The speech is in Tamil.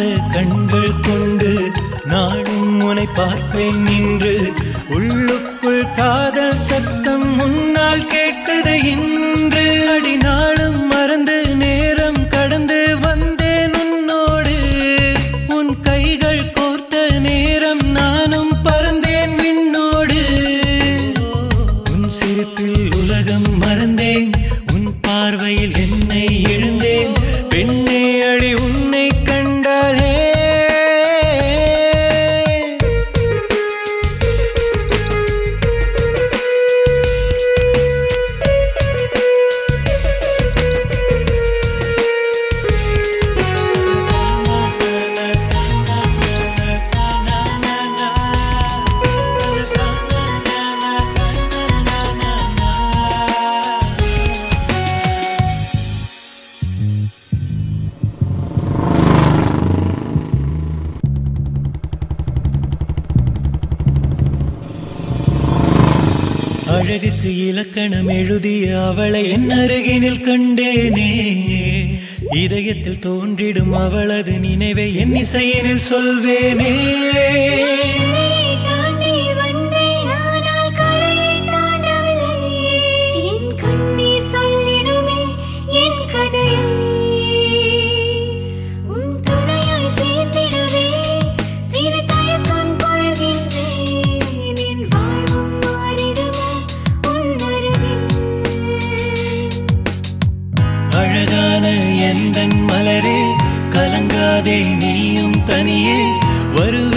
கண்கள் கொண்டு நானும் உனை பார்ப்பேன் நின்று உள்ளுக்குள் காதல் சத்தம் முன்னால் கேட்டது இன்று அடி நாளும் மறந்து நேரம் கடந்து வந்தேன் உன்னோடு உன் கைகள் கோர்த்த நேரம் நானும் பறந்தேன் விண்ணோடு உன் சிரிப்பில் உலகம் மறந்தேன் உன் பார்வையில் என்னை எழுந்தேன் பெண்ணே அடி உன்னை கண்டாலே அழகுக்கு இலக்கணம் எழுதிய அவளை என் அருகினில் கண்டேனே இதயத்தில் தோன்றிடும் அவளது நினைவை என் இசையினில் சொல்வேனே கரையை தாண்டி வந்தேன் ஆனால் கரையை தாண்டவில்லை என் கண்ணீர் சொல்லிடுமே என் கதையை உன் துணையாய் சேர்ந்திடவே சிறு தயக்கம் கொள்கின்றேன் என் வாழ்வும் மாறிடுமோ உன் அருகில் அழகான எந்தன் மலரே கலங்காதே நீயும் தனியே வருவே